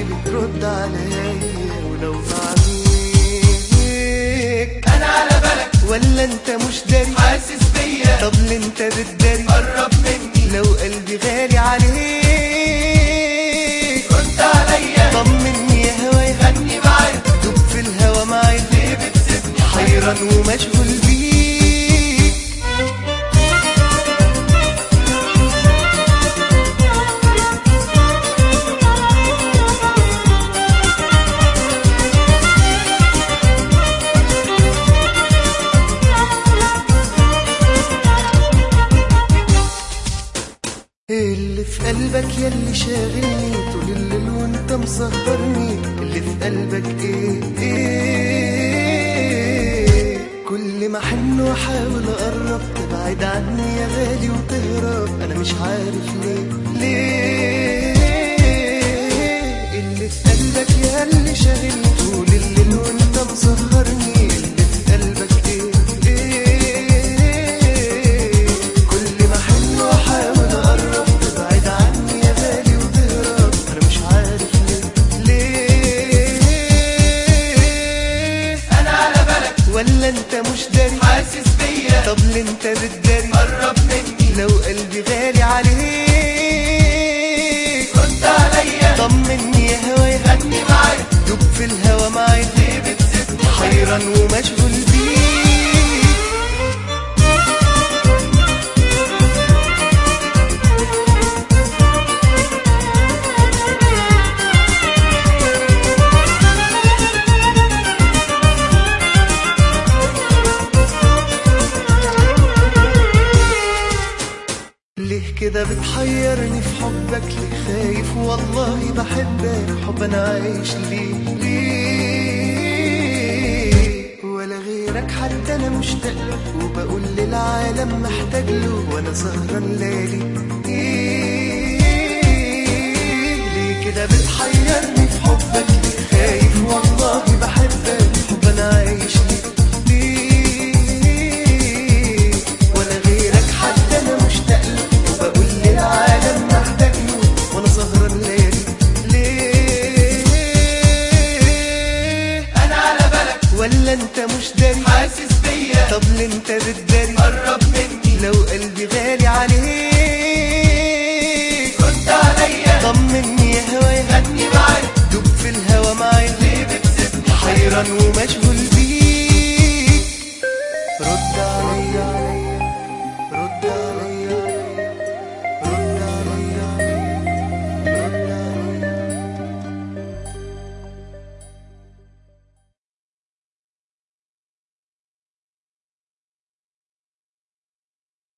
بترد عليا ولو بعميك انا على بالك ولا انت مش داري حاسس بيا طب ليه انت بتداري قرب مني لو قلبي غالي عليك رد عليا طمني يا هوايا غني معايا دوب في الهوا معايا ليه بتسيبني حيران ومشغول بيك اللي في قلبك يلي شاغلني طول الليل وانت مسهرني اللي في قلبك ايه ايه كل ما احن واحاول اقرب تبعد عني يا غالي وتهرب انا مش عارف ليه ليه اللي في قلبك يلي شاغلني طول الليل وانت مسهرني اللي في قلبك ايه ايه كل ما احن واحاول اقرب تبعد عني يا غالي وتهرب انا مش عارف ليه ليه انا على بالك ولا انت مش داري حاسس بيا طب ليه انت بتداري قرب مني لو قلبي غالي عليك رد عليا طمني يا هوايا غني معايا دوب في الهوا معايا ليه بتسيبني حيران ومشغول بيك ليه كده بتحيرني في حبك ليه خايف والله بحبك حب انا عايش ليه ليه ولا غيرك حتى انا مشتاق له وبقول للعالم محتاج له وانا سهران ليالي إيه ليه كده بتحيرني في حبك